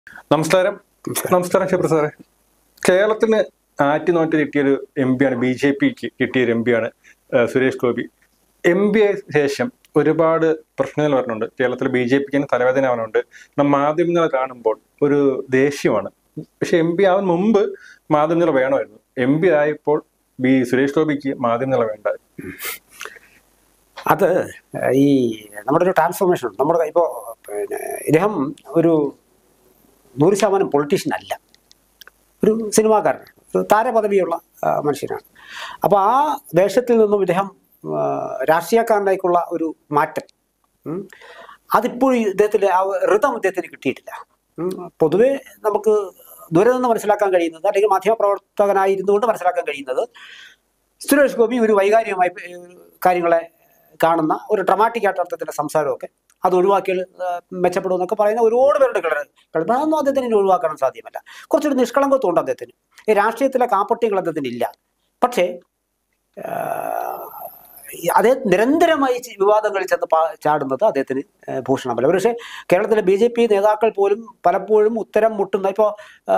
നമസ്കാരം നമസ്കാരം ഷെബ്ര സാറേ കേരളത്തിന് ആറ്റുനോറ്റ് കിട്ടിയൊരു എം പിയാണ് ബി ജെ പിക്ക് കിട്ടിയൊരു എം പിയാണ് സുരേഷ് ഗോപി എം പി ആയ ശേഷം ഒരുപാട് പ്രശ്നങ്ങൾ വരുന്നുണ്ട് കേരളത്തിൽ ബി ജെ പിക്ക് തലവേദന ആവുന്നുണ്ട് നമ്മൾ മാധ്യമങ്ങളെ കാണുമ്പോൾ ഒരു ദേഷ്യമാണ് പക്ഷെ എം പി ആവുന്ന മുമ്പ് മാധ്യമങ്ങൾ വേണമായിരുന്നു എം പി ആയപ്പോൾ ബി സുരേഷ് ഗോപിക്ക് മാധ്യമങ്ങൾ വേണ്ട അത് ഈ നമ്മുടെ ഒരു ട്രാൻസ്ഫോർമേഷൻ ഉണ്ട് നമ്മുടെ ഇപ്പോൾ പിന്നെ ഇദ്ദേഹം ഒരു നൂറ് ശതമാനം പൊളിറ്റീഷ്യൻ അല്ല ഒരു സിനിമാക്കാരനാണ് ഒരു താരപദവിയുള്ള ആ, മനുഷ്യനാണ് അപ്പോൾ ആ വേഷത്തിൽ നിന്നും ഇദ്ദേഹം ആ, രാഷ്ട്രീയക്കാരനായിക്കുള്ള ഒരു മാറ്റം ഉം, അതിപ്പോഴും ഇദ്ദേഹത്തിൻ്റെ ആ ഋതം ഇദ്ദേഹത്തിന് കിട്ടിയിട്ടില്ല ഉം, പൊതുവെ നമുക്ക് ദൂരെ നിന്ന് മനസ്സിലാക്കാൻ കഴിയുന്നത് അല്ലെങ്കിൽ മാധ്യമപ്രവർത്തകനായിരുന്നുകൊണ്ട് മനസ്സിലാക്കാൻ കഴിയുന്നത് സുരേഷ് ഗോപി ഒരു വൈകാരികമായി ഏഹ്, കാര്യങ്ങളെ കാണുന്ന ഒരു ഡ്രമാറ്റിക് ആയിട്ട് അർത്ഥത്തിൻ്റെ സംസാരമൊക്കെ അത് ഒഴിവാക്കിയാൽ ഏഹ്, മെച്ചപ്പെടുമെന്നൊക്കെ പറയുന്ന ഒരുപാട് പേരുടെ കളർ കളർ അതൊന്നും അദ്ദേഹത്തിന് ഇനി ഒഴിവാക്കാൻ സാധ്യമല്ല കുറച്ചൊരു നിഷ്കളങ്കത്വമുണ്ട് അദ്ദേഹത്തിന് ഈ രാഷ്ട്രീയത്തിലെ കാപ്പട്യങ്ങൾ അദ്ദേഹത്തിന് ഇല്ല പക്ഷേ ഏഹ്, ഈ അതേ നിരന്തരമായി ചി- വിവാദങ്ങളിൽ ചെന്ന് പാ- ചാടുന്നത് അദ്ദേഹത്തിന് ഏഹ്, ഭൂഷണമല്ല പക്ഷേ കേരളത്തിലെ ബി ജെ പി നേതാക്കൾ പോലും പലപ്പോഴും ഉത്തരം മുട്ടുന്ന ഇപ്പോൾ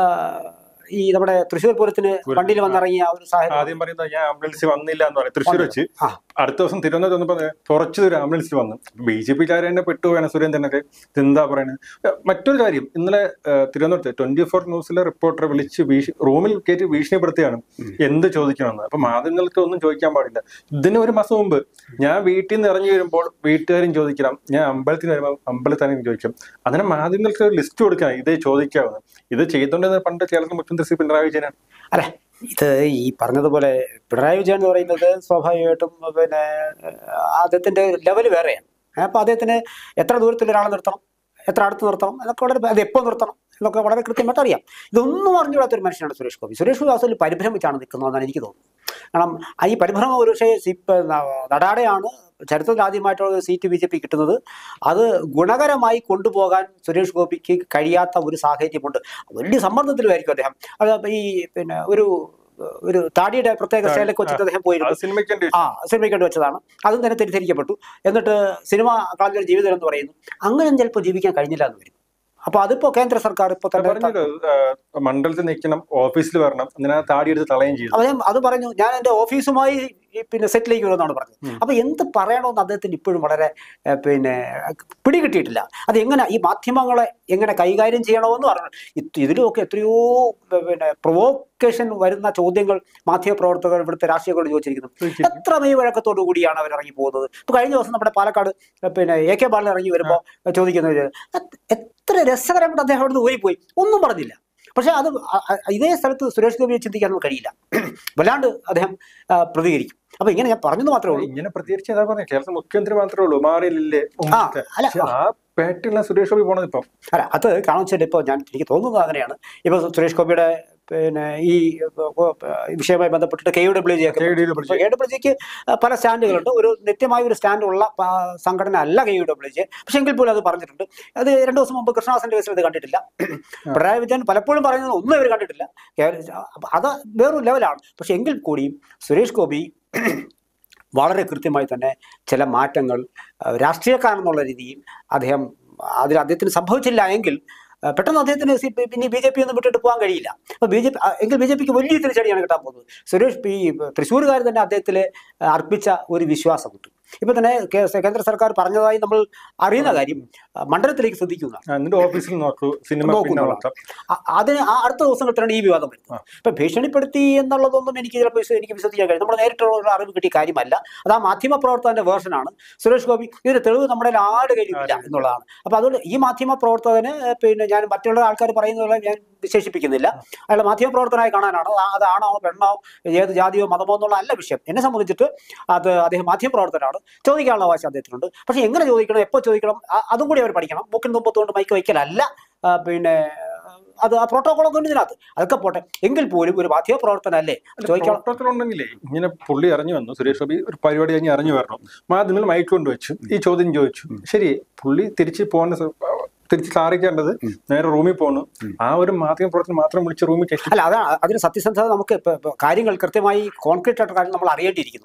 ഈ നമ്മുടെ തൃശ്ശൂർ പൂരത്തിന് വണ്ടിയിൽ വന്നിറങ്ങിയ ആ ഒരു സാഹചര്യം ആദ്യം പറയുന്നത് ഞാൻ ആംബുലൻസ് വന്നില്ല എന്ന് പറയും തൃശ്ശൂർ വെച്ച് ആ അടുത്ത ദിവസം തിരുവനന്തപുരത്ത് വന്നപ്പോ കുറച്ച് ദൂരം ആംബുലൻസിൽ വന്നു ബി ജെ പിക്കാരെ തന്നെ പെട്ടുപോയാണ് സുരേന്ദ്രനൊക്കെ ഇതെന്താ പറയുന്നത് ഏഹ് മറ്റൊരു കാര്യം ഇന്നലെ ഏഹ് തിരുവനന്തപുരത്ത് ട്വന്റി ഫോർ ന്യൂസിലെ റിപ്പോർട്ടറെ വിളിച്ച് ഭീഷ- റൂമിൽ കയറ്റി ഭീഷണിപ്പെടുത്തിയാണ് എന്ത് ചോദിക്കണമെന്ന് അപ്പൊ മാധ്യമങ്ങൾക്ക് ഒന്നും ചോദിക്കാൻ പാടില്ല ഇതിന് ഒരു മാസം മുമ്പ് ഞാൻ വീട്ടിൽ നിന്ന് ഇറങ്ങി വരുമ്പോൾ വീട്ടുകാരും ചോദിക്കണം ഞാൻ അമ്പലത്തിൽ നിന്ന് വരുമ്പോൾ അമ്പലത്താനും ചോദിക്കും അങ്ങനെ മാധ്യമങ്ങൾക്ക് ഒരു ലിസ്റ്റ് കൊടുക്കണം ഇതേ ചോദിക്കാവുന്ന ഇത് ചെയ്തോണ്ടിരുന്ന പണ്ട് കേരളത്തിൽ മുഖ്യമന്ത്രി ശ്രീ പിണറായി വിജയനാണ് അല്ല ഇത് ഈ പറഞ്ഞതുപോലെ പിണറായി വിജയൻ എന്ന് പറയുന്നത് സ്വാഭാവികമായിട്ടും പിന്നെ അദ്ദേഹത്തിന്റെ ലെവൽ വേറെയാണ് അപ്പൊ അദ്ദേഹത്തിന് എത്ര ദൂരത്തിൽ ഒരാളെ നിർത്തണം എത്ര അടുത്ത് നിർത്തണം എന്നൊക്കെ വളരെ അത് എപ്പോൾ നിർത്തണം എന്നൊക്കെ വളരെ കൃത്യമായിട്ട് അറിയാം ഇതൊന്നും അറിഞ്ഞുകൂടാത്ത ഒരു മനുഷ്യനാണ് സുരേഷ് ഗോപി സുരേഷ് ഗോപി അവസരം പരിഭ്രമിച്ചാണ് നിൽക്കുന്നതെന്നാണ് എനിക്ക് തോന്നുന്നത് കാരണം ആ ഈ പരിഭ്രമം ഒരു പക്ഷേ സി നടാടെയാണ് ചരിത്രത്തിൽ ആദ്യമായിട്ടുള്ള ഒരു സീറ്റ് ബി ജെ പി കിട്ടുന്നത് അത് ഗുണകരമായി കൊണ്ടുപോകാൻ സുരേഷ് ഗോപിക്ക് കഴിയാത്ത ഒരു സാഹചര്യമുണ്ട് വലിയ സമ്മർദ്ദത്തിലുമായിരിക്കും അദ്ദേഹം അത് ഈ പിന്നെ ഒരു ഒരു താടിയുടെ പ്രത്യേക സ്റ്റൈലൊക്കെ വെച്ചിട്ട് അദ്ദേഹം പോയിരുന്നു അത് സിനിമയ്ക്ക് വേണ്ടി ആ സിനിമയ്ക്ക് വേണ്ടി വെച്ചതാണ് അതും തന്നെ തെറ്റിദ്ധരിക്കപ്പെട്ടു എന്നിട്ട് സിനിമ കളഞ്ഞൊരു ജീവിതം എന്ന് പറയുന്നു അങ്ങനെ ചിലപ്പോൾ ജീവിക്കാൻ കഴിഞ്ഞില്ല എന്ന് വരും അപ്പൊ അതിപ്പോ കേന്ദ്ര സർക്കാർ ഇപ്പൊ തന്നെ പറഞ്ഞല്ലോ ഏഹ് മണ്ഡലത്തിൽ നിൽക്കണം ഓഫീസിൽ വരണം അങ്ങനെ ആ താടി എടുത്ത് തളയും ചെയ്തു അദ്ദേഹം അത് പറഞ്ഞു ഞാൻ എൻ്റെ ഓഫീസുമായി ഈ പിന്നെ സെറ്റിലേക്ക് വരുമെന്നാണ് പറഞ്ഞത് ഉം. അപ്പൊ എന്ത് പറയണമെന്ന് അദ്ദേഹത്തിന് ഇപ്പോഴും വളരെ ഏഹ്, പിന്നെ പിടികിട്ടിയിട്ടില്ല അത് എങ്ങനെ ഈ മാധ്യമങ്ങളെ എങ്ങനെ കൈകാര്യം ചെയ്യണമെന്ന് പറഞ്ഞു ഇത് ഇതിലുമൊക്കെ എത്രയോ പ- പിന്നെ പ്രൊവോക്കേഷൻ വരുന്ന ചോദ്യങ്ങൾ മാധ്യമപ്രവർത്തകർ ഇവിടുത്തെ രാഷ്ട്രീയക്കാരോട് ചോദിച്ചിരിക്കുന്നു എത്ര മെയ് വഴക്കത്തോടു കൂടിയാണ് അവർ ഇറങ്ങി പോകുന്നത് ഇപ്പൊ കഴിഞ്ഞ ദിവസം നമ്മുടെ പാലക്കാട് പിന്നെ എ കെ ബാലൻ ഇറങ്ങി വരുമ്പോൾ ചോദിക്കുന്നത് എത്ര രസകരമായിട്ട് അദ്ദേഹം അവിടുന്ന് ഊരിപ്പോയി ഒന്നും പറഞ്ഞില്ല പക്ഷെ അത് അ- അ- ഇതേ സ്ഥലത്ത് സുരേഷ് ഗോപിയെ ചിന്തിക്കാനൊന്നും കഴിയില്ല വല്ലാണ്ട് അദ്ദേഹം ആ, പ്രതികരിക്കും അപ്പൊ ഇങ്ങനെ ഞാൻ പറഞ്ഞത് മാത്രമേ ഉള്ളൂ ഇങ്ങനെ പ്രതികരിച്ച് ഏതാ പറഞ്ഞത് കേരളത്തിൽ മുഖ്യമന്ത്രി മാത്രമേ ഉള്ളൂ മാറിയില്ലേ ആ അല്ല പക്ഷെ ആ പേട്ടിലുള്ള സുരേഷ് ഗോപി പോണത് ഇപ്പം അല്ല അത് കാരണം വെച്ചാൽ ഇപ്പോൾ ഞാൻ എനിക്ക് തോന്നുന്നത് അങ്ങനെയാണ് ഇപ്പോൾ സുരേഷ് ഗോപിയുടെ പിന്നെ ഈ ഏർ, വിഷയവുമായി ബന്ധപ്പെട്ടിട്ട് കെ യു ഡബ്ല്യു ജി ഒക്കെ KUWJ. കെ ഡബ്ല്യു ജിക്ക് പല സ്റ്റാൻഡുകളുണ്ട് ഒരു നിത്യമായ ഒരു സ്റ്റാൻഡുള്ള പ- സംഘടന അല്ല കെ യു ഡബ്ല്യു ജി പക്ഷെ എങ്കിൽ പോലും അത് പറഞ്ഞിട്ടുണ്ട് അത് രണ്ടു ദിവസം മുമ്പ് കൃഷ്ണദാസന്റെ കേസിൽ ഇത് കണ്ടിട്ടില്ല പിണറായി വിജയൻ പലപ്പോഴും പറയുന്നത് ഒന്നും ഇവർ കണ്ടിട്ടില്ല കേ- അപ്പൊ അത് വേറൊരു ലെവലാണ് പക്ഷെ എങ്കിൽ കൂടിയും സുരേഷ് ഗോപി വളരെ കൃത്യമായി തന്നെ ചില മാറ്റങ്ങൾ ആ, രാഷ്ട്രീയക്കാരെന്നുള്ള രീതിയിൽ അദ്ദേഹം അതിൽ അദ്ദേഹത്തിന് സംഭവിച്ചില്ല എങ്കിൽ ആ, പെട്ടെന്ന് അദ്ദേഹത്തിന് സി- പിന്നെ ബി ജെ പി ഒന്നും വിട്ടിട്ട് പോകാൻ കഴിയില്ല അപ്പോൾ ബി ജെ പി എങ്കിൽ ബി ജെ പിക്ക് വലിയ തിരിച്ചടിയാണ് കിട്ടാൻ പോകുന്നത് സുരേഷ് ഈ തൃശ്ശൂർകാർ തന്നെ അദ്ദേഹത്തിൽ അർപ്പിച്ച ഒരു വിശ്വാസമുണ്ട് ഇപ്പൊ തന്നെ കേ- കേന്ദ്ര സർക്കാർ പറഞ്ഞതായി നമ്മൾ അറിയുന്ന കാര്യം ആ, മണ്ഡലത്തിലേക്ക് ശ്രദ്ധിക്കുന്നതാണ് ആ, എന്നിട്ട് ഓഫീസിൽ നോക്കൂ സിനിമ നോക്കൂ പിന്നെ എന്നുള്ളതാണ്. വളർത്താം അ- അതിന് ആ അടുത്ത ദിവസങ്ങളിലാണ് ഈ വിവാദം വരുന്നത് ഇപ്പൊ ഭീഷണിപ്പെടുത്തി എന്നുള്ളതൊന്നും എനിക്ക് ചിലപ്പോൾ വിശ്വ- എനിക്ക് വിശ്വസിക്കാൻ കഴിയും നമ്മൾ നേരിട്ടുള്ള ഒരു അറിവ് കിട്ടിയ കാര്യമല്ല അത് ആ മാധ്യമ പ്രവർത്തകന്റെ വേർഷനാണ് സുരേഷ് ഗോപി ഇതിന് തെളിവ് നമ്മുടെ കയ്യിൽ ആട് കയ്യിലില്ല എന്നുള്ളതാണ് അപ്പൊ അതുകൊണ്ട് ഈ മാധ്യമ പ്രവർത്തകന് ഏഹ്, പിന്നെ ഞാൻ മറ്റുള്ള ആൾക്കാർ പറയുന്ന പോലെ ഞാൻ വിശേഷിപ്പിക്കുന്നില്ല അയാൾ മാധ്യമ പ്രവർത്തകനായി കാണാനാണ് ആ- അതാണോ പെണ്ണോ ഏത് ജാതിയോ മതമോ എന്നുള്ള അല്ല വിഷയം എന്നെ സംബന്ധിച്ചിട്ട് അത് അദ്ദേഹം മാധ്യമ പ്രവർത്തകനാണ് ചോദിക്കാനുള്ള അവകാശം അദ്ദേഹത്തിനുണ്ട് പക്ഷെ എങ്ങനെ ചോദിക്കണം എപ്പോൾ ചോദിക്കണം ആ- അതും കൂടി അവർ പഠിക്കണം മൂക്കിൻ തുമ്പത്തുകൊണ്ട് മൈക്ക് വയ്ക്കലല്ല ആ, പിന്നെ അത് ആ പ്രോട്ടോകോളൊക്കെ ഉണ്ട് ഇതിനകത്ത് അതൊക്കെ പോട്ടെ എങ്കിൽ പോലും ഒരു മാധ്യമ പ്രവർത്തനല്ലേ ചോദിക്കണം പ്രോട്ടോക്കോൾ ഉണ്ടെങ്കിലേ ഇങ്ങനെ പുള്ളി ഇറങ്ങി വന്നു സുരേഷ് ഗോപി ഒരു പരിപാടി കഴിഞ്ഞ് ഇറങ്ങി വരണം മാധ്യമങ്ങൾ മൈക്ക് കൊണ്ട് വെച്ചു ഈ ചോദ്യം ചോദിച്ചു ശരി പുള്ളി തിരിച്ച് പോകേണ്ട സ- തിരിച്ച് കാറിക്കേണ്ടത് നേരെ റൂമിൽ പോകണം ആ ഒരു മാധ്യമ പ്രവർത്തനം മാത്രം വിളിച്ച് റൂമിൽ കയറ്റി അല്ല അതാണ് അതിന് സത്യസന്ധത നമുക്ക് ഇപ്പൊ- ഇപ്പൊ കാര്യങ്ങൾ കൃത്യമായി കോൺക്രീറ്റ് ആയിട്ട് കാര്യം നമ്മൾ അറിയേണ്ടിയിരിക്കുന്നത്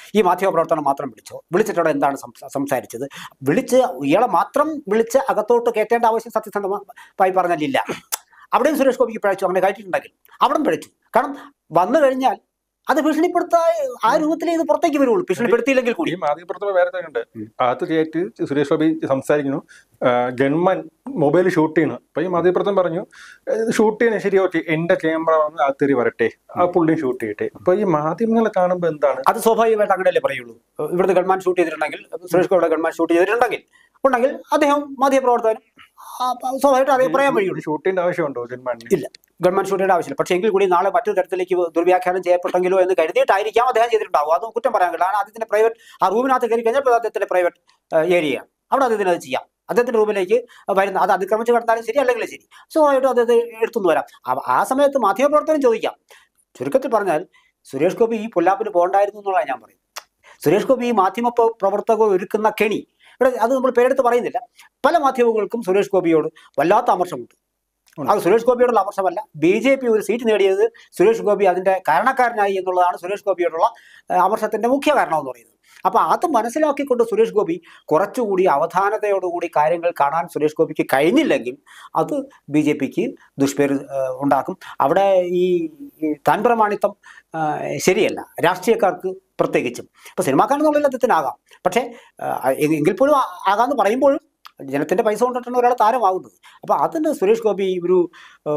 ഈ മാധ്യമപ്രവർത്തനം മാത്രം വിളിച്ചോ വിളിച്ചിട്ടവിടെ എന്താണ് സംസ- സംസാരിച്ചത് വിളിച്ച് ഇയാളെ മാത്രം വിളിച്ച് അകത്തോട്ട് കയറ്റേണ്ട ആവശ്യം സത്യസന്ധമായി പറഞ്ഞാലില്ല അവിടെയും സുരേഷ് ഗോപിക്ക് പിഴച്ചു അങ്ങനെ കയറ്റിയിട്ടുണ്ടെങ്കിൽ അവിടെയും പിഴച്ചു കാരണം വന്നു കഴിഞ്ഞാൽ അത് ഭീഷണിപ്പെടുത്താ ആ രൂപത്തിലേ ഇത് പുറത്തേക്ക് വരുള്ളൂ ഭീഷണിപ്പെടുത്തിയില്ലെങ്കിൽ കൂടി ഈ മാധ്യമപ്രവർത്തനം വേറെ തന്നെ ഉണ്ട് അകത്ത് കയറ്റി സുരേഷ് ഗോപി സംസാരിക്കുന്നു ഗൺമാൻ മൊബൈൽ ഷൂട്ട് ചെയ്യുന്നു അപ്പൊ ഈ മാധ്യമപ്രവർത്തനം പറഞ്ഞു ഷൂട്ട് ചെയ്യുന്നത് ശരി ഓക്കെ എന്റെ ക്യാമറ വന്ന് അകത്തേറി വരട്ടെ ആ പുള്ളിയും ഷൂട്ട് ചെയ്യട്ടെ അപ്പൊ ഈ മാധ്യമങ്ങളെ കാണുമ്പോ എന്താണ് അത് സ്വാഭാവികമായിട്ട് അങ്ങനെയല്ലേ പറയുള്ളൂ ഇവിടുത്തെ ഗവൺമെന്റ് ഷൂട്ട് ചെയ്തിട്ടുണ്ടെങ്കിൽ സുരേഷ് ഗോപിയുടെ ഗവൺമെന്റ് ഷൂട്ട് ചെയ്തിട്ടുണ്ടെങ്കിൽ ഉണ്ടെങ്കിൽ അദ്ദേഹം മാധ്യമപ്രവർത്തകനും ആ, സ്വാഭാവികമായിട്ട് അതേ പറയാൻ വഴിയുള്ളൂ ഷൂട്ട് ചെയ്യേണ്ട ആവശ്യമുണ്ടോ ഗൺമാനിന് ഇല്ല ഗവൺമെന്റ് ഷൂട്ട് ചെയ്യേണ്ട ആവശ്യമില്ല പക്ഷേ എങ്കിൽ കൂടി നാളെ മറ്റൊരു തരത്തിലേക്ക് ദുർവ്യാഖ്യാനം ചെയ്യപ്പെട്ടെങ്കിലോ എന്ന് കരുതിയിട്ടായിരിക്കാം അദ്ദേഹം ചെയ്തിട്ടുണ്ടാവും അത് കുറ്റം പറയാൻ കഴിയില്ല കാരണം അദ്ദേഹത്തിന്റെ പ്രൈവറ്റ് ആ റൂമിനകത്ത് കയറി കഴിഞ്ഞാൽ അദ്ദേഹത്തിന്റെ പ്രൈവറ്റ് ഏരിയ അവിടെ അദ്ദേഹത്തിന് അത് ചെയ്യാം അദ്ദേഹത്തിന്റെ റൂമിലേക്ക് വരുന്ന അത് അതിക്രമിച്ച് കിടന്നാലും ശരി അല്ലെങ്കിൽ ശരി സ്വാഭാവികമായിട്ടും അദ്ദേഹത്തെ എടുത്തുനിന്ന് വരാം ആ- ആ സമയത്ത് മാധ്യമപ്രവർത്തനം ചോദിക്കാം ചുരുക്കത്തിൽ പറഞ്ഞാൽ സുരേഷ് ഗോപി ഈ പൊല്ലാപ്പിന് പോകണ്ടായിരുന്നു എന്നുള്ളതാണ് ഞാൻ പറയുന്നത് സുരേഷ് ഗോപി ഈ മാധ്യമ പ്ര- പ്രവർത്തകർ ഒരുക്കുന്ന കെണി ഇവിടെ അത് നമ്മൾ പേരെടുത്ത് പറയുന്നില്ല പല മാധ്യമങ്ങൾക്കും സുരേഷ് ഗോപിയോട് വല്ലാത്ത അമർഷമുണ്ട് അത് സുരേഷ് ഗോപിയോടുള്ള അമർഷമല്ല ബി ജെ പി ഒരു സീറ്റ് നേടിയത് സുരേഷ് ഗോപി അതിന്റെ കാരണക്കാരനായി എന്നുള്ളതാണ് സുരേഷ് ഗോപിയോടുള്ള ആ, അമർഷത്തിന്റെ മുഖ്യ കാരണം എന്ന് പറയുന്നത് അപ്പൊ അത് മനസ്സിലാക്കിക്കൊണ്ട് സുരേഷ് ഗോപി കുറച്ചുകൂടി അവധാനതയോടുകൂടി കാര്യങ്ങൾ കാണാൻ സുരേഷ് ഗോപിക്ക് കഴിഞ്ഞില്ലെങ്കിൽ അത് ബി ജെ പിക്ക് ദുഷ്പേര് ആ, ഉണ്ടാക്കും അവിടെ ഈ ഈ താൻ പ്രമാണിത്വം ആ, ശരിയല്ല രാഷ്ട്രീയക്കാർക്ക് പ്രത്യേകിച്ചും ഇപ്പൊ സിനിമാക്കാരെന്നുള്ള അദ്ദേഹത്തിനാകാം പക്ഷേ ആ, എ- എങ്കിൽ പോലും ആ- ആകാന്ന് പറയുമ്പോഴും ജനത്തിന്റെ പൈസ കൊണ്ടിട്ടാണ് ഒരാൾ താരമാകുന്നത് അപ്പൊ അതിന് സുരേഷ് ഗോപി ഒരു ആ,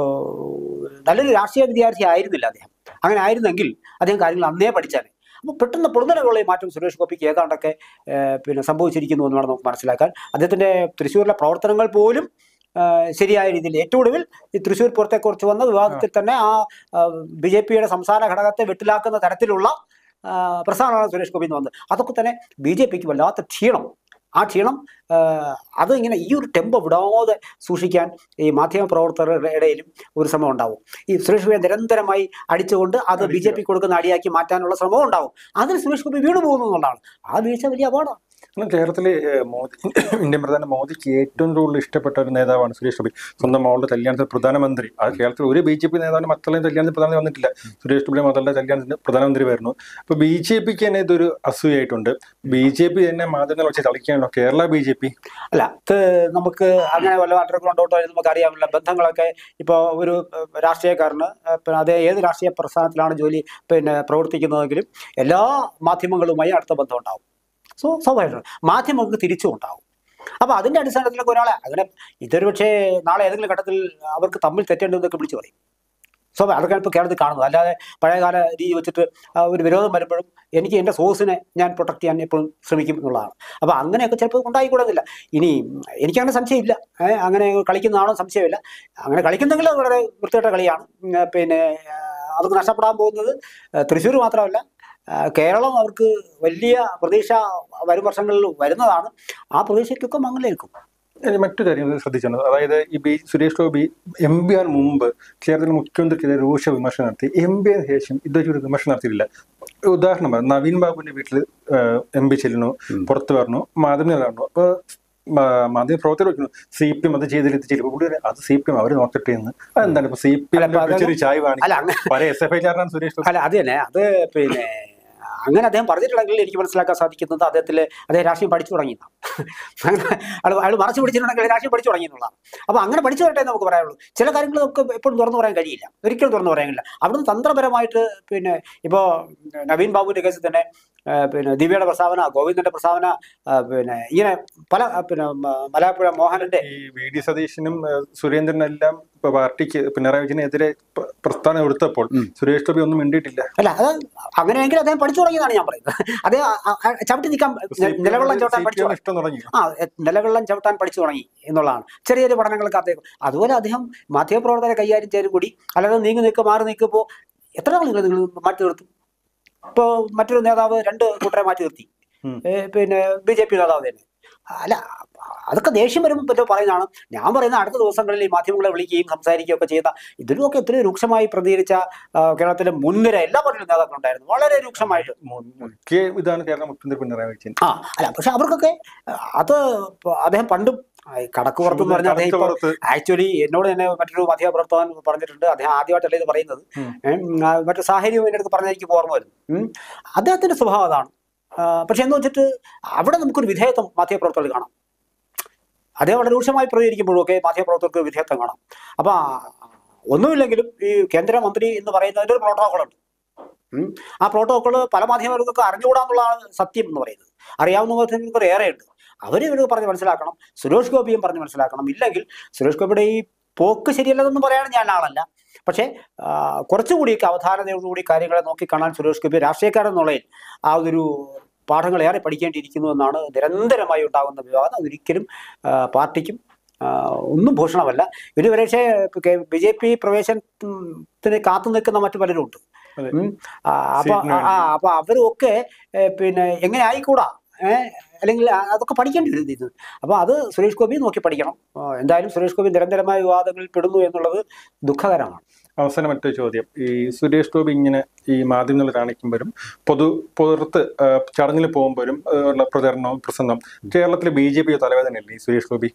നല്ലൊരു രാഷ്ട്രീയ വിദ്യാർത്ഥി ആയിരുന്നില്ല അദ്ദേഹം അങ്ങനെ ആയിരുന്നെങ്കിൽ അദ്ദേഹം കാര്യങ്ങൾ അന്നേ പഠിച്ചാൽ അപ്പോൾ പെട്ടെന്ന് പൊടുന്നലുള്ള ഈ മാറ്റം സുരേഷ് ഗോപിക്ക് ഏതാണ്ടൊക്കെ ആ, പിന്നെ സംഭവിച്ചിരിക്കുന്നു എന്ന് വേണം നമുക്ക് മനസ്സിലാക്കാൻ അദ്ദേഹത്തിന്റെ തൃശ്ശൂരിലെ പ്രവർത്തനങ്ങൾ പോലും ആ, ശരിയായ രീതിയിൽ ഏറ്റവും ഒടുവിൽ ഈ തൃശ്ശൂർ പുറത്തെക്കുറിച്ച് വന്ന വിവാദത്തിൽ തന്നെ ആ ബി ജെ പിയുടെ സംസ്ഥാന ഘടകത്തെ വെട്ടിലാക്കുന്ന തരത്തിലുള്ള ആ, പ്രസ്ഥാനമാണ് സുരേഷ് ഗോപി എന്ന് വന്നത് അതൊക്കെ തന്നെ ബി ജെ പിക്ക് വല്ലാത്ത ക്ഷീണം ആ ക്ഷീണം ആ, അത് ഇങ്ങനെ ഈ ഒരു ടെമ്പോ വിടാതെ സൂക്ഷിക്കാൻ ഈ മാധ്യമ പ്രവർത്തകരുടെ ഇടയിലും ഒരു ശ്രമം ഉണ്ടാവും ഈ സുരേഷ് ഗോപിയെ നിരന്തരമായി അടിച്ചുകൊണ്ട് അത് ബി ജെ പി കൊടുക്കുന്ന അടിയാക്കി മാറ്റാനുള്ള ശ്രമവും ഉണ്ടാവും അതിന് സുരേഷ് ഗോപി വീണു പോകുന്നു എന്നുള്ളതാണ് ആ വീഴ്ച വലിയ അപകടം കാരണം കേരളത്തിലെ ഏഹ്, മോദി ഇന്ത്യൻ പ്രധാന മോദിക്ക് ഏറ്റവും കൂടുതൽ ഇഷ്ടപ്പെട്ട ഒരു നേതാവാണ് സുരേഷ് ഗോപി സ്വന്തം മകളുടെ കല്യാണത്തിൽ പ്രധാനമന്ത്രി അത് കേരളത്തിൽ ഒരു ബി ജെ പി നേതാവിന് മക്കളെയും കല്യാണത്തിൽ പ്രധാനമന്ത്രി വന്നിട്ടില്ല സുരേഷ് ഗോപിയുടെ മകളുടെ കല്യാണത്തിന് പ്രധാനമന്ത്രി വരുന്നു അപ്പൊ ബി ജെ പിക്ക് തന്നെ ഇതൊരു അസൂയായിട്ടുണ്ട് ബി ജെ പി തന്നെ മാധ്യമങ്ങൾ വെച്ച് കളിക്കാണല്ലോ കേരള ബി ജെ പി അല്ല ഇത് നമുക്ക് അങ്ങനെ വല്ല അണ്ടർഗ്രൗണ്ടോട്ടോ നമുക്ക് അറിയാമില്ല ബന്ധങ്ങളൊക്കെ ഇപ്പോൾ ഒരു ഏഹ്, രാഷ്ട്രീയക്കാരന് ഏഹ്, പിന്നെ അതേ ഏത് രാഷ്ട്രീയ പ്രസ്ഥാനത്തിലാണ് ജോലി പിന്നെ പ്രവർത്തിക്കുന്നതെങ്കിലും എല്ലാ മാധ്യമങ്ങളുമായി അടുത്ത ബന്ധം ഉണ്ടാവും സോ സ്വാഭാവികമാണ് മാധ്യമങ്ങൾക്ക് തിരിച്ചും ഉണ്ടാവും അപ്പൊ അതിന്റെ അടിസ്ഥാനത്തിലൊക്കെ ഒരാളെ അങ്ങനെ ഇതൊരു പക്ഷേ നാളെ ഏതെങ്കിലും ഘട്ടത്തിൽ അവർക്ക് തമ്മിൽ തെറ്റേണ്ടതൊക്കെ വിളിച്ചു പറയും സ്വാഭാവികം അതൊക്കെ ഇപ്പോൾ കേരളത്തിൽ കാണുന്നത് അല്ലാതെ പഴയകാല രീതി വെച്ചിട്ട് ആ, ഒരു വിരോധം വരുമ്പോഴും എനിക്ക് എൻ്റെ സോഴ്സിനെ ഞാൻ പ്രൊട്ടക്ട് ചെയ്യാൻ എപ്പോഴും ശ്രമിക്കും എന്നുള്ളതാണ് അപ്പോൾ അങ്ങനെയൊക്കെ ചിലപ്പോൾ ഉണ്ടായിക്കൂടുന്നില്ല ഇനി എനിക്കങ്ങനെ സംശയമില്ല ഏ, അങ്ങനെ കളിക്കുന്നതാണോ സംശയമില്ല അങ്ങനെ കളിക്കുന്നെങ്കിൽ അത് വളരെ വൃത്തികെട്ട കളിയാണ് ഉം, പിന്നെ ആ, അവർക്ക് നഷ്ടപ്പെടാൻ പോകുന്നത് തൃശ്ശൂർ മാത്രമല്ല ആ, കേരളം അവർക്ക് വലിയ പ്രതീക്ഷ വരും വർഷങ്ങളിൽ വരുന്നതാണ് ആ പ്രതീക്ഷയ്ക്കൊക്കെ മങ്ങലേൽക്കും ഇനി മറ്റു കാര്യങ്ങൾ ശ്രദ്ധിച്ചാണ് അതായത് ഈ B Suresh Gopi M P ആർ മുമ്പ് കേരളത്തിലെ മുഖ്യമന്ത്രിക്കെതിരെ രൂക്ഷ വിമർശനം നടത്തി എം പി ആർ ശേഷം ഇതുവരെ ഒരു വിമർശനം നടത്തിയിട്ടില്ല ഉദാഹരണം പറയാം, നവീൻ ബാബുവിന്റെ വീട്ടിൽ എം പി ചെല്ലുന്നു പുറത്ത് പറഞ്ഞു മാധ്യമങ്ങൾ കാണുന്നു അപ്പൊ മാധ്യമ പ്രവർത്തകർ വെക്കുന്നു സി പി എം അത് ചെയ്തില്ല ഇത് ചെയ്തില്ല പുള്ളി പറയും, അത് സി പി എം അവർ നോക്കട്ടെ എന്ന് അതെന്താണ് ഇപ്പൊ സി പി അല്ല, അപ്പൊ എം ചെറിയ ചായ അല്ല കാണിക്കും അങ്ങനെ പല എസ് എഫ് ഐക്കാരനാണ് സുരേഷ് ഗോപി അല്ല അത് തന്നെ അത് പിന്നെ അങ്ങനെ അദ്ദേഹം പറഞ്ഞിട്ടുണ്ടെങ്കിൽ എനിക്ക് മനസ്സിലാക്കാൻ സാധിക്കുന്നത് അദ്ദേഹത്തിൽ അദ്ദേഹം രാഷ്ട്രീയം പഠിച്ചു തുടങ്ങിയതാണ് അങ്ങനെ അയാൾ അയാൾ മറച്ചു പിടിച്ചിട്ടുണ്ടെങ്കിൽ രാഷ്ട്രീയം പഠിച്ചു തുടങ്ങിയെന്നുള്ളതാണ് അപ്പോൾ അങ്ങനെ പഠിച്ചു വരട്ടെ എന്ന് നമുക്ക് പറയാനുള്ളൂ ചില കാര്യങ്ങൾ നമുക്ക് എപ്പോഴും തുറന്നു പറയാൻ കഴിയില്ല ഒരിക്കലും തുറന്നു പറയാൻ കഴിയില്ല അവിടുന്ന് തന്ത്രപരമായിട്ട് പിന്നെ ഇപ്പോൾ നവീൻ ബാബുവിൻ്റെ കേസിൽ തന്നെ ആ, പിന്നെ ദിവ്യയുടെ പ്രസ്താവന ഗോവിന്ദന്റെ പ്രസ്താവന ആ, പിന്നെ ഇങ്ങനെ പല ആ, പിന്നെ മ- മലയാപ്പുഴ മോഹനന്റെ ഈ വി ഡി സതീശനും ഏഹ്, സുരേന്ദ്രനും എല്ലാം ഇപ്പൊ പാർട്ടിക്ക് പിണറായി വിജയനെതിരെ പ്ര- പ്രസ്ഥാനം എടുത്തപ്പോൾ സുരേഷ് ഗോപി ഒന്നും മിണ്ടിയിട്ടില്ല അല്ല അത് അങ്ങനെയെങ്കിൽ അദ്ദേഹം പഠിച്ചു തുടങ്ങിയതാണ് ഞാൻ പറയുന്നത് അദ്ദേഹം ആ- ആ- ചവിട്ടി നിൽക്കാൻ നിലവെള്ളം ചവിട്ടാൻ പഠിച്ചു തുടങ്ങി. ഇഷ്ടം തുടങ്ങി ആ എ- നിലവെള്ളം ചവിട്ടാൻ പഠിച്ചു തുടങ്ങി എന്നുള്ളതാണ് ചെറിയ ചെറിയ പഠനങ്ങളൊക്കെ അദ്ദേഹം അതുപോലെ അദ്ദേഹം മാധ്യമപ്രവർത്തകരെ കൈകാര്യം ചെയ്തും കൂടി അല്ലാതെ നീങ്ങി നിൽക്കുക മാറി നിൽക്കുമ്പോൾ എത്ര നാൾ നിങ്ങൾ നിങ്ങൾ മാറ്റി നിർത്തും ഇപ്പോൾ മറ്റൊരു നേതാവ് രണ്ട് കൂട്ടരെ മാറ്റി നിർത്തി ഉം. ഏ, പിന്നെ ബി ജെ പി നേതാവ് തന്നെ അല്ല അതൊക്കെ ദേഷ്യം വരുമ്പോൾ പറ്റും പറയുന്നതാണ് ഞാൻ പറയുന്ന അടുത്ത ദിവസങ്ങളിൽ ഈ മാധ്യമങ്ങളെ വിളിക്കുകയും സംസാരിക്കുകയും ഒക്കെ ചെയ്ത ഇതിലുമൊക്കെ എത്രയോ രൂക്ഷമായി പ്രതികരിച്ച ആ, കേരളത്തിലെ മുൻനിര എല്ലാ പാർട്ടിയിലും നേതാക്കളുണ്ടായിരുന്നു വളരെ രൂക്ഷമായിട്ട് മു- മുഖ്യ ഇതാണ് കേരള മുഖ്യമന്ത്രി പിണറായി വിജയൻ ആ അല്ല പക്ഷെ അവർക്കൊക്കെ ആ, അത് ഇപ്പൊ അദ്ദേഹം പണ്ടും ആ, ഈ കടക്ക് പുറത്ത് എന്ന് പറഞ്ഞാൽ അദ്ദേഹം ഇപ്പൊ കടക്ക് ആക്ച്വലി എന്നോട് തന്നെ മറ്റൊരു മാധ്യമപ്രവർത്തകൻ പറഞ്ഞിട്ടുണ്ട് അദ്ദേഹം ആദ്യമായിട്ടല്ല ഇത് പറയുന്നത് ഉം. ഏ, ഉം, ആ, മറ്റു സാഹചര്യം എൻ്റെ അടുത്ത് പറഞ്ഞ എനിക്ക് ഓർമ്മ വരും ഉം. അദ്ദേഹത്തിന്റെ സ്വഭാവം അതാണ് ആ, പക്ഷെ എന്ന് വെച്ചിട്ട് അവിടെ നമുക്കൊരു വിധേയത്വം മാധ്യമപ്രവർത്തകർ കാണാം അതേ വളരെ രൂക്ഷമായി പ്രതികരിക്കുമ്പോഴും ഒക്കെ മാധ്യമപ്രവർത്തകർക്ക് വിധേയത്വം കാണാം അപ്പം ഒന്നുമില്ലെങ്കിലും ഈ കേന്ദ്രമന്ത്രി എന്ന് പറയുന്നതിൻ്റെ ഒരു പ്രോട്ടോകോളുണ്ട് ഉം. ആ പ്രോട്ടോകോൾ പല മാധ്യമങ്ങൾക്കൊക്കെ അറിഞ്ഞുകൂടാന്നുള്ളതാണ് സത്യം എന്ന് പറയുന്നത് അറിയാവുന്ന മാധ്യമങ്ങൾക്ക് ഏറെയുണ്ട് അവർ ഇവർ പറഞ്ഞ് മനസ്സിലാക്കണം സുരേഷ് ഗോപിയും പറഞ്ഞ് മനസ്സിലാക്കണം ഇല്ലെങ്കിൽ സുരേഷ് ഗോപിയുടെ ഈ പോക്ക് ശരിയല്ലെന്ന് പറയാൻ ഞാൻ ആളല്ല പക്ഷേ ആ, കുറച്ചുകൂടിയൊക്കെ അവധാനതയോടുകൂടി കാര്യങ്ങളെ നോക്കിക്കാണാൻ സുരേഷ് ഗോപി രാഷ്ട്രീയക്കാരെന്നുള്ളതിൽ ആ ഒരു പാഠങ്ങൾ ഏറെ പഠിക്കേണ്ടിയിരിക്കുന്നു എന്നാണ് നിരന്തരമായി ഉണ്ടാകുന്ന വിവാദം അതൊരിക്കലും ആ, പാർട്ടിക്കും ആ, ഒന്നും ഭൂഷണമല്ല ഇനി പക്ഷേ ബി ജെ പി പ്രവേശനത്തിന് കാത്തു നിൽക്കുന്ന മറ്റു പലരും ഉണ്ട് അതെ. ഉം. ആ, അപ്പൊ സീറ്റിന് ആ അപ്പൊ അവരൊക്കെ ഏ, പിന്നെ എങ്ങനെ ആയിക്കൂടാ ഏഹ് അല്ലെങ്കിൽ ആ- അതൊക്കെ പഠിക്കേണ്ടി വരും ഇത് അപ്പൊ അത് സുരേഷ് ഗോപി നോക്കി പഠിക്കണം ആ, എന്തായാലും സുരേഷ് ഗോപി നിരന്തരമായ വിവാദങ്ങളിൽ പെടുന്നു എന്നുള്ളത് ദുഃഖകരമാണ് അവസാനം മറ്റൊരു ചോദ്യം ഈ സുരേഷ് ഗോപി ഇങ്ങനെ ഈ മാധ്യമങ്ങളിൽ കാണിക്കുമ്പോഴും പൊതു പുറത്ത് ആ, ചടങ്ങിൽ പോകുമ്പോഴും ആ, ഉള്ള പ്രചരണവും പ്രസംഗം കേരളത്തിലെ ബി ജെ പി തലവേദനയല്ലേ ഈ സുരേഷ് ഗോപി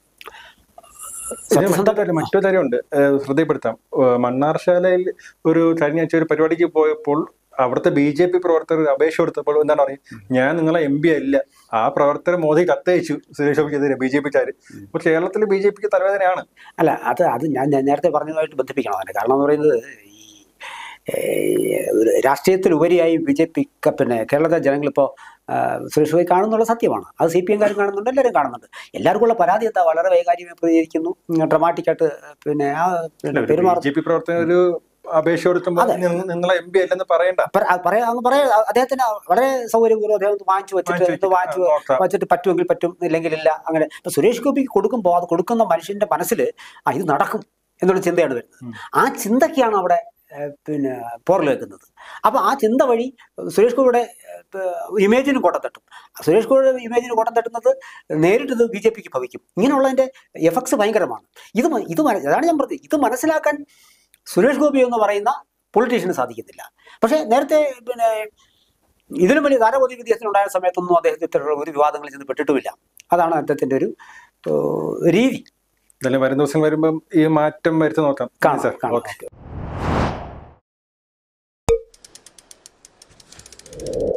ഇതിന് മറ്റൊരു കാര്യം- മറ്റൊരു കാര്യമുണ്ട് ആ, ശ്രദ്ധപ്പെടുത്താം ആ, മണ്ണാർശാലയിൽ ഒരു കഴിഞ്ഞ ആഴ്ച ഒരു പരിപാടിക്ക് പോയപ്പോൾ അവിടുത്തെ ബി ജെ പി പ്രവർത്തകർ അപേക്ഷ കൊടുത്തപ്പോൾ എന്താണ് പറയുക ഞാൻ നിങ്ങളെ എം പി അല്ല ആ പ്രവർത്തകർ മോദി കത്തയച്ചു സുരേഷ് ഗോപിക്കെതിരെ ബി ജെ പിക്കാര് അപ്പൊ കേരളത്തിലെ ബി ജെ പിക്ക് തലവേദനയാണ് അല്ല അത് അത് ഞാൻ ഞാൻ നേരത്തെ പറഞ്ഞതുമായിട്ട് ബന്ധിപ്പിക്കണം അതിന് കാരണം എന്ന് പറയുന്നത് ഈ ഏഹ്, ഒരു രാഷ്ട്രീയത്തിലുപരിയായി ബി ജെ പി പിന്നെ കേരളത്തിലെ ജനങ്ങളിപ്പോൾ സുരേഷ് ഗോപി കാണുന്നുള്ള സത്യമാണ് അത് സി പി എംകാരും കാണുന്നുണ്ട് എല്ലാവരും കാണുന്നുണ്ട് എല്ലാവർക്കും ഉള്ള പരാതി എന്താ വളരെ വൈകാര്യമായി പ്രതികരിക്കുന്നു ഡ്രമാറ്റിക്കായിട്ട് പിന്നെ ആ പിന്നെ ബി പെരുമാറുന്നു ജെ പി പ്രവർത്തകർ ഒരു അപേക്ഷ കൊടുക്കുമ്പോൾ അതെ. നിങ്ങ- നിങ്ങളെ എം പി അല്ലെന്ന് പറയണ്ട പറ- അത് പറയാ അങ്ങ് പറയാ അദ്ദേഹത്തിന് വളരെ സൗകര്യപൂർവ്വം അദ്ദേഹം ഒന്ന് വാങ്ങിച്ചു വെച്ചിട്ട് വാങ്ങിച്ച് ഇത് വാങ്ങിച്ചു വെച്ചിട്ട് നോക്കാം. വെച്ചിട്ട് പറ്റുമെങ്കിൽ പറ്റും ഇല്ലെങ്കിൽ ഇല്ല അങ്ങനെ ഇപ്പൊ സുരേഷ് ഗോപിക്ക് കൊടുക്കുമ്പോൾ അത് കൊടുക്കുന്ന മനുഷ്യന്റെ മനസ്സിൽ ആ ഇത് നടക്കും എന്നുള്ള ചിന്തയാണ് വരുന്നത് ഉം. ആ ചിന്തയ്ക്കാണ് അവിടെ ഏഹ്, പിന്നെ പോറൽ വെക്കുന്നത് അപ്പൊ ആ ചിന്ത വഴി സുരേഷ് ഗോപിയുടെ ഇമേജിനും കോട്ടം തട്ടും സുരേഷ് ഗോപിയുടെ ഇമേജിന് കോട്ടം തട്ടുന്നത് നേരിട്ട് ഇത് ബി ജെ പിക്ക് ഭവിക്കും ഇങ്ങനെയുള്ളതിന്റെ എഫക്ട്സ് ഭയങ്കരമാണ് ഇത് മ- ഇത് മന- അതാണ് ഞാൻ പറഞ്ഞത് ഇത് മനസ്സിലാക്കാൻ സുരേഷ് ഗോപി എന്ന് പറയുന്ന പൊളിറ്റീഷ്യന് സാധിക്കുന്നില്ല പക്ഷേ നേരത്തെ പിന്നെ ഇതിലും വലിയ താരപതി വിദ്യാസനം സമയത്തൊന്നും അദ്ദേഹം ഇത്തരത്തിലുള്ള ഒരു വിവാദങ്ങളിൽ ചെന്ന് പെട്ടിട്ടുമില്ല അതാണ് അദ്ദേഹത്തിന്റെ ഒരു ഏഹ്, രീതി എന്തായാലും വരും ദിവസം വരുമ്പം ഈ മാറ്റം വരുത്തി നോക്കാം കാണാം സാർ കാണാം ഓക്കെ ഓക്കെ